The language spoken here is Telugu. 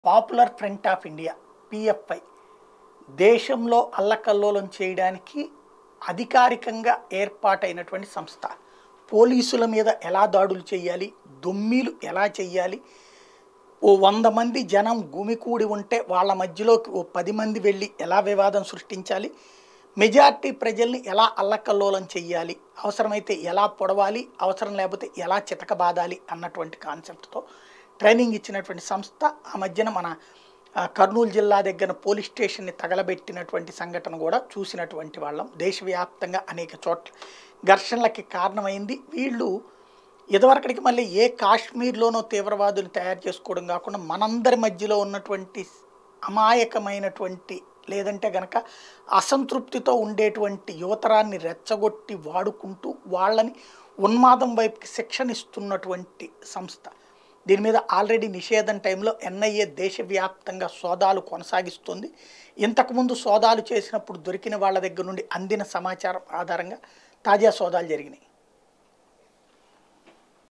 popular front of India PFI దేశంలో అల్లకల్లోలం చేయడానికి అధికారికంగా ఏర్పాటైనటువంటి సంస్థ పోలీసుల మీద ఎలా దాడులు చేయాలి దొమ్మీలు ఎలా చేయాలి ఓ వంద మంది జనం గుమికూడి ఉంటే వాళ్ళ మధ్యలోకి ఓ పది మంది వెళ్ళి ఎలా వివాదం సృష్టించాలి మెజార్టీ ప్రజల్ని ఎలా అల్లకల్లోలం చెయ్యాలి అవసరమైతే ఎలా పొడవాలి అవసరం లేకపోతే ఎలా చితకబాదాలి అన్నటువంటి కాన్సెప్ట్తో ట్రైనింగ్ ఇచ్చినటువంటి సంస్థ ఆ మధ్యన మన ఆ, కర్నూలు జిల్లా దగ్గర పోలీస్ స్టేషన్ని తగలబెట్టినటువంటి సంఘటన కూడా చూసినటువంటి వాళ్ళం దేశవ్యాప్తంగా అనేక చోట్ల ఘర్షణలకి కారణమైంది వీళ్ళు ఇదివరకటికి మళ్ళీ ఏ కాశ్మీర్లోనో తీవ్రవాదులు తయారు చేసుకోవడం కాకుండా మనందరి మధ్యలో ఉన్నటువంటి అమాయకమైనటువంటి లేదంటే గనక అసంతృప్తితో ఉండేటువంటి యువతరాన్ని రెచ్చగొట్టి వాడుకుంటూ వాళ్ళని ఉన్మాదం వైపుకి శిక్షణ ఇస్తున్నటువంటి సంస్థ దీని మీద ఆల్రెడీ నిషేధం టైంలో ఎన్ఐఏ దేశవ్యాప్తంగా సోదాలు కొనసాగిస్తుంది ఇంతకుముందు సోదాలు చేసినప్పుడు దొరికిన వాళ్ళ దగ్గర నుండి అందిన సమాచారం ఆధారంగా తాజా సోదాలు జరిగినాయి